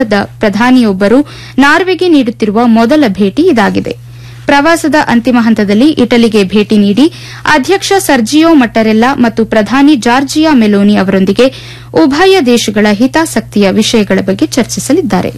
ಭಾರತದ ಪ್ರಧಾನಿಯೊಬ್ಬರು ನಾರ್ವೆಗೆ ನೀಡುತ್ತಿರುವ ಮೊದಲ ಭೇಟಿ ಇದಾಗಿದೆ ಪ್ರವಾಸದ ಅಂತಿಮ ಹಂತದಲ್ಲಿ ಇಟಲಿಗೆ ಭೇಟಿ ನೀಡಿ ಅಧ್ಯಕ್ಷ ಸರ್ಜಿಯೋ ಮಟ್ಟರೆಲ್ಲಾ ಮತ್ತು ಪ್ರಧಾನಿ ಜಾರ್ಜಿಯಾ ಮೆಲೋನಿ ಅವರೊಂದಿಗೆ ಉಭಯ ದೇಶಗಳ ಹಿತಾಸಕ್ತಿಯ ವಿಷಯಗಳ ಬಗ್ಗೆ ಚರ್ಚಿಸಲಿದ್ದಾರೆ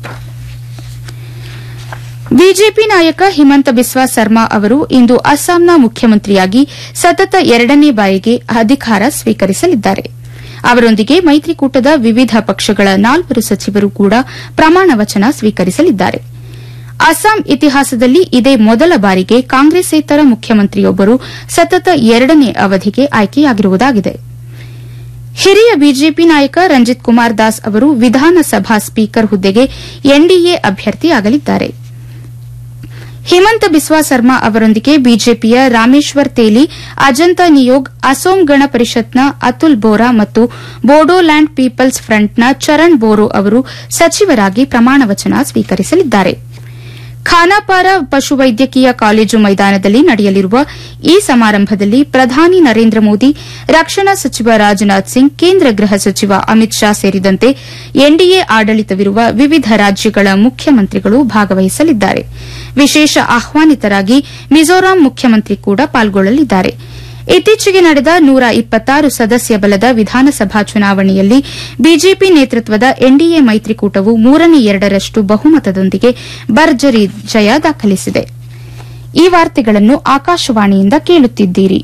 ಬಿಜೆಪಿ ನಾಯಕ ಹಿಮಂತ ಬಿಸ್ವಾ ಸರ್ಮಾ ಅವರು ಇಂದು ಅಸ್ಸಾಂನ ಮುಖ್ಯಮಂತ್ರಿಯಾಗಿ ಸತತ ಎರಡನೇ ಬಾರಿಗೆ ಅಧಿಕಾರ ಸ್ವೀಕರಿಸಲಿದ್ದಾರೆ ಅವರೊಂದಿಗೆ ಮೈತ್ರಿಕೂಟದ ವಿವಿಧ ಪಕ್ಷಗಳ ನಾಲ್ವರು ಸಚಿವರು ಕೂಡ ಪ್ರಮಾಣ ವಚನ ಸ್ವೀಕರಿಸಲಿದ್ದಾರೆ ಅಸ್ಸಾಂ ಇತಿಹಾಸದಲ್ಲಿ ಇದೇ ಮೊದಲ ಬಾರಿಗೆ ಕಾಂಗ್ರೆಸ್ಸೇತರ ಮುಖ್ಯಮಂತ್ರಿಯೊಬ್ಬರು ಸತತ ಎರಡನೇ ಅವಧಿಗೆ ಆಯ್ಕೆಯಾಗಿರುವುದಾಗಿದೆ ಹಿರಿಯ ಬಿಜೆಪಿ ನಾಯಕ ರಂಜಿತ್ ಕುಮಾರ್ ದಾಸ್ ಅವರು ವಿಧಾನಸಭಾ ಸ್ಪೀಕರ್ ಹುದ್ದೆಗೆ ಎನ್ಡಿಎ ಅಭ್ಯರ್ಥಿಯಾಗಲಿದ್ದಾರೆ ಹಿಮಂತ ಬಿಸ್ವಾ ಸರ್ಮಾ ಅವರೊಂದಿಗೆ ಬಿಜೆಪಿಯ ರಾಮೇಶ್ವರ್ ತೇಲಿ ಅಜಂತಾ ನಿಯೋಗ್ ಅಸೋಂ ಗಣ ಪರಿಷತ್ನ ಅತುಲ್ ಬೋರಾ ಮತ್ತು ಬೋಡೋಲ್ಯಾಂಡ್ ಪೀಪಲ್ಸ್ ಫ್ರಂಟ್ನ ಚರಣ್ ಬೋರೋ ಅವರು ಸಚಿವರಾಗಿ ಪ್ರಮಾಣವಚನ ಸ್ವೀಕರಿಸಲಿದ್ದಾರೆ ಖಾನಾಪಾರ ಪಶುವೈದ್ಯಕೀಯ ಕಾಲೇಜು ಮೈದಾನದಲ್ಲಿ ನಡೆಯಲಿರುವ ಈ ಸಮಾರಂಭದಲ್ಲಿ ಪ್ರಧಾನಿ ನರೇಂದ್ರ ಮೋದಿ ರಕ್ಷಣಾ ಸಚಿವ ರಾಜನಾಥ್ ಸಿಂಗ್ ಕೇಂದ್ರ ಗೃಹ ಸಚಿವ ಅಮಿತ್ ಶಾ ಸೇರಿದಂತೆ ಎನ್ಡಿಎ ಆಡಳಿತವಿರುವ ವಿವಿಧ ರಾಜ್ಯಗಳ ಮುಖ್ಯಮಂತ್ರಿಗಳು ಭಾಗವಹಿಸಲಿದ್ದಾರೆ ವಿಶೇಷ ಆಹ್ವಾನಿತರಾಗಿ ಮಿಜೋರಾಂ ಮುಖ್ಯಮಂತ್ರಿ ಕೂಡ ಪಾಲ್ಗೊಳ್ಳಲಿದ್ದಾರೆ ಇತ್ತೀಚೆಗೆ ನಡೆದ ನೂರ ಇಪ್ಪತ್ತಾರು ಸದಸ್ಯ ಬಲದ ವಿಧಾನಸಭಾ ಚುನಾವಣೆಯಲ್ಲಿ ಬಿಜೆಪಿ ನೇತೃತ್ವದ ಎನ್ಡಿಎ ಮೈತ್ರಿಕೂಟವು ಮೂರನೇ ಎರಡರಷ್ಟು ಬಹುಮತದೊಂದಿಗೆ ಭರ್ಜರಿ ಜಯ ದಾಖಲಿಸಿದೆ ಈ ವಾರ್ತೆಗಳನ್ನು ಆಕಾಶವಾಣಿಯಿಂದ ಕೇಳುತ್ತಿದ್ದೀರಿ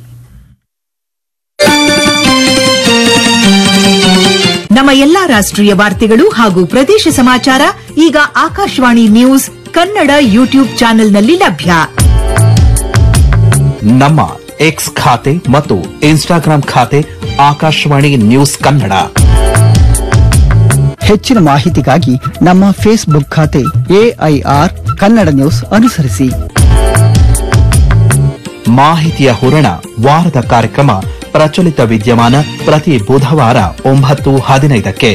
ನಮ್ಮ ಎಲ್ಲಾ ರಾಷ್ಟ್ರೀಯ ವಾರ್ತೆಗಳು ಹಾಗೂ ಪ್ರದೇಶ ಸಮಾಚಾರ ಈಗ ಆಕಾಶವಾಣಿ ನ್ಯೂಸ್ ಕನ್ನಡ ಯೂಟ್ಯೂಬ್ ಚಾನೆಲ್ನಲ್ಲಿ ಲಭ್ಯ ನಮ್ಮ ಎಕ್ಸ್ ಖಾತೆ ಮತ್ತು ಇನ್ಸ್ಟಾಗ್ರಾಂ ಖಾತೆ ಆಕಾಶವಾಣಿ ನ್ಯೂಸ್ ಕನ್ನಡ ಹೆಚ್ಚಿನ ಮಾಹಿತಿಗಾಗಿ ನಮ್ಮ ಫೇಸ್ಬುಕ್ ಖಾತೆ ಎಐಆರ್ ಕನ್ನಡ ನ್ಯೂಸ್ ಅನುಸರಿಸಿ ಮಾಹಿತಿಯ ಹೂರಣ ವಾರದ ಕಾರ್ಯಕ್ರಮ ಪ್ರಚಲಿತ ವಿದ್ಯಮಾನ ಪ್ರತಿ ಬುಧವಾರ ಒಂಬತ್ತು ಹದಿನೈದಕ್ಕೆ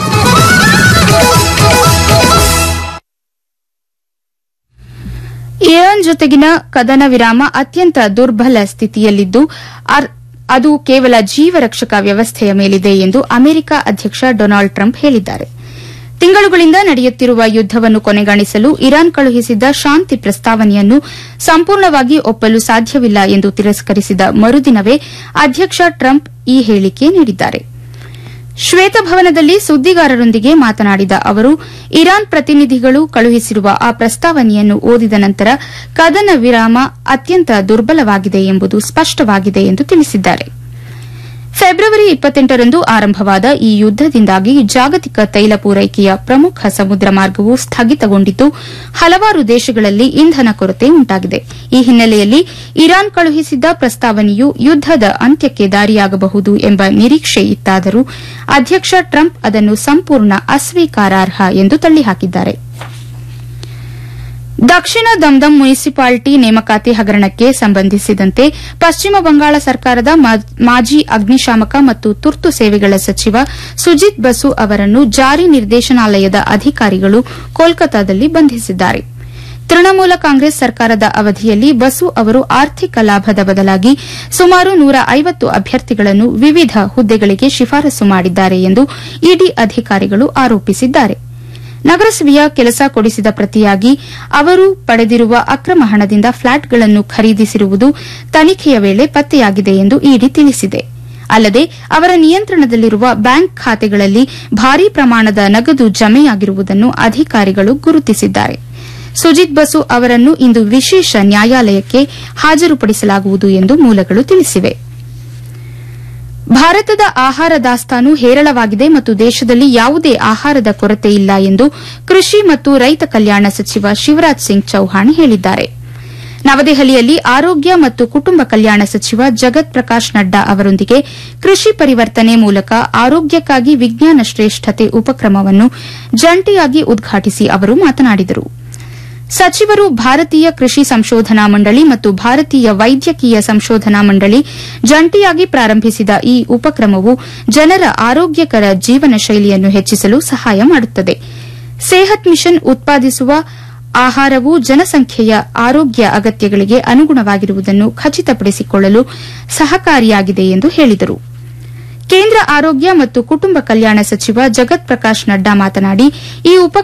ಇರಾನ್ ಜೊತೆಗಿನ ಕದನ ವಿರಾಮ ಅತ್ಯಂತ ದುರ್ಬಲ ಸ್ಥಿತಿಯಲ್ಲಿದ್ದು ಅರ್- ಅದು ಕೇವಲ ಜೀವರಕ್ಷಕ ವ್ಯವಸ್ಥೆಯ ಮೇಲಿದೆ ಎಂದು ಅಮೆರಿಕ ಅಧ್ಯಕ್ಷ ಡೊನಾಲ್ಡ್ ಟ್ರಂಪ್ ಹೇಳಿದ್ದಾರೆ ತಿಂಗಳುಗಳಿಂದ ನಡೆಯುತ್ತಿರುವ ಯುದ್ದವನ್ನು ಕೊನೆಗಾಣಿಸಲು ಇರಾನ್ ಕಳುಹಿಸಿದ್ದ ಶಾಂತಿ ಪ್ರಸ್ತಾವನೆಯನ್ನು ಸಂಪೂರ್ಣವಾಗಿ ಒಪ್ಪಲು ಸಾಧ್ಯವಿಲ್ಲ ಎಂದು ತಿರಸ್ಕರಿಸಿದ ಮರುದಿನವೇ ಅಧ್ಯಕ್ಷ ಟ್ರಂಪ್ ಈ ಹೇಳಿಕೆ ನೀಡಿದ್ದಾರೆ ಶ್ವೇತಭವನದಲ್ಲಿ ಸುದ್ದಿಗಾರರೊಂದಿಗೆ ಮಾತನಾಡಿದ ಅವರು ಇರಾನ್ ಪ್ರತಿನಿಧಿಗಳು ಕಳುಹಿಸಿರುವ ಆ ಪ್ರಸ್ತಾವನೆಯನ್ನು ಓದಿದ ನಂತರ ಕದನ ವಿರಾಮ ಅತ್ಯಂತ ದುರ್ಬಲವಾಗಿದೆ ಎಂಬುದು ಸ್ಪಷ್ಟವಾಗಿದೆ ಎಂದು ತಿಳಿಸಿದ್ದಾರೆ ಫೆಬ್ರವರಿ ಇಪ್ಪತ್ತೆಂಟರಂದು ಆರಂಭವಾದ ಈ ಯುದ್ದದಿಂದಾಗಿ ಜಾಗತಿಕ ತೈಲ ಪೂರೈಕೆಯ ಪ್ರಮುಖ ಸಮುದ್ರ ಮಾರ್ಗವು ಸ್ಥಗಿತಗೊಂಡಿದ್ದು ಹಲವಾರು ದೇಶಗಳಲ್ಲಿ ಇಂಧನ ಕೊರತೆ ಉಂಟಾಗಿದೆ ಈ ಹಿನ್ನೆಲೆಯಲ್ಲಿ ಇರಾನ್ ಕಳುಹಿಸಿದ್ದ ಪ್ರಸ್ತಾವನೆಯು ಯುದ್ದದ ಅಂತ್ಯಕ್ಕೆ ದಾರಿಯಾಗಬಹುದು ಎಂಬ ನಿರೀಕ್ಷೆ ಇತ್ತಾದರೂ ಅಧ್ಯಕ್ಷ ಟ್ರಂಪ್ ಅದನ್ನು ಸಂಪೂರ್ಣ ಅಸ್ವೀಕಾರಾರ್ಹ ಎಂದು ತಳ್ಳಿಹಾಕಿದ್ದಾರೆ ದಕ್ಷಿಣ ದಮ್ದಮ್ ಮುನಿಸಿಪಾಲಿಟಿ ನೇಮಕಾತಿ ಹಗರಣಕ್ಕೆ ಸಂಬಂಧಿಸಿದಂತೆ ಪಶ್ಚಿಮ ಬಂಗಾಳ ಸರ್ಕಾರದ ಮಾ- ಮಾಜಿ ಅಗ್ನಿಶಾಮಕ ಮತ್ತು ತುರ್ತು ಸೇವೆಗಳ ಸಚಿವ ಸುಜಿತ್ ಬಸು ಅವರನ್ನು ಜಾರಿ ನಿರ್ದೇಶನಾಲಯದ ಅಧಿಕಾರಿಗಳು ಕೋಲ್ಕತಾದಲ್ಲಿ ಬಂಧಿಸಿದ್ದಾರೆ ತೃಣಮೂಲ ಕಾಂಗ್ರೆಸ್ ಸರ್ಕಾರದ ಅವಧಿಯಲ್ಲಿ ಬಸು ಅವರು ಆರ್ಥಿಕ ಲಾಭದ ಬದಲಾಗಿ ಸುಮಾರು ನೂರ ಐವತ್ತು ಅಭ್ಯರ್ಥಿಗಳನ್ನು ವಿವಿಧ ಹುದ್ದೆಗಳಿಗೆ ಶಿಫಾರಸು ಮಾಡಿದ್ದಾರೆ ಎಂದು ಇಡಿ ಅಧಿಕಾರಿಗಳು ಆರೋಪಿಸಿದ್ದಾರೆ ನಗರಸಭೆಯ ಕೆಲಸ ಕೊಡಿಸಿದ ಪ್ರತಿಯಾಗಿ ಅವರು ಪಡೆದಿರುವ ಅಕ್ರಮ ಹಣದಿಂದ ಫ್ಲಾಟ್ಗಳನ್ನು ಖರೀದಿಸಿರುವುದು ತನಿಖೆಯ ವೇಳೆ ಪತ್ತೆಯಾಗಿದೆ ಎಂದು ಇಡಿ ತಿಳಿಸಿದೆ ಅಲ್ಲದೆ ಅವರ ನಿಯಂತ್ರಣದಲ್ಲಿರುವ ಬ್ಯಾಂಕ್ ಖಾತೆಗಳಲ್ಲಿ ಭಾರೀ ಪ್ರಮಾಣದ ನಗದು ಜಮೆಯಾಗಿರುವುದನ್ನು ಅಧಿಕಾರಿಗಳು ಗುರುತಿಸಿದ್ದಾರೆ ಸುಜಿತ್ ಬಸು ಅವರನ್ನು ಇಂದು ವಿಶೇಷ ನ್ಯಾಯಾಲಯಕ್ಕೆ ಹಾಜರುಪಡಿಸಲಾಗುವುದು ಎಂದು ಮೂಲಗಳು ತಿಳಿಸಿವೆ ಭಾರತದ ಆಹಾರ ದಾಸ್ತಾನು ಹೇರಳವಾಗಿದೆ ಮತ್ತು ದೇಶದಲ್ಲಿ ಯಾವುದೇ ಆಹಾರದ ಕೊರತೆ ಇಲ್ಲ ಎಂದು ಕೃಷಿ ಮತ್ತು ರೈತ ಕಲ್ಯಾಣ ಸಚಿವ ಶಿವರಾಜ್ ಸಿಂಗ್ ಚೌಹಾಣ್ ಹೇಳಿದ್ದಾರೆ ನವದೆಹಲಿಯಲ್ಲಿ ಆರೋಗ್ಯ ಮತ್ತು ಕುಟುಂಬ ಕಲ್ಯಾಣ ಸಚಿವ ಜಗತ್ ಪ್ರಕಾಶ್ ನಡ್ಡಾ ಅವರೊಂದಿಗೆ ಕೃಷಿ ಪರಿವರ್ತನೆ ಮೂಲಕ ಆರೋಗ್ಯಕ್ಕಾಗಿ ವಿಜ್ಞಾನ ಶ್ರೇಷ್ಠತೆ ಉಪಕ್ರಮವನ್ನು ಜಂಟಿಯಾಗಿ ಉದ್ಘಾಟಿಸಿ ಅವರು ಮಾತನಾಡಿದರು ಸಚಿವರು ಭಾರತೀಯ ಕೃಷಿ ಸಂಶೋಧನಾ ಮಂಡಳಿ ಮತ್ತು ಭಾರತೀಯ ವೈದ್ಯಕೀಯ ಸಂಶೋಧನಾ ಮಂಡಳಿ ಜಂಟಿಯಾಗಿ ಪ್ರಾರಂಭಿಸಿದ ಈ ಉಪಕ್ರಮವು ಜನರ ಆರೋಗ್ಯಕರ ಜೀವನ ಶೈಲಿಯನ್ನು ಹೆಚ್ಚಿಸಲು ಸಹಾಯ ಮಾಡುತ್ತದೆ ಸೇಹತ್ ಮಿಷನ್ ಉತ್ಪಾದಿಸುವ ಆಹಾರವು ಜನಸಂಖ್ಯೆಯ ಆರೋಗ್ಯ ಅಗತ್ಯಗಳಿಗೆ ಅನುಗುಣವಾಗಿರುವುದನ್ನು ಖಚಿತಪಡಿಸಿಕೊಳ್ಳಲು ಸಹಕಾರಿಯಾಗಿದೆ ಎಂದು ಹೇಳಿದರು ಕೇಂದ್ರ ಆರೋಗ್ಯ ಮತ್ತು ಕುಟುಂಬ ಕಲ್ಯಾಣ ಸಚಿವ ಜಗತ್ ಪ್ರಕಾಶ್ ನಡ್ಡಾ ಮಾತನಾಡಿ ಈ ಉಪ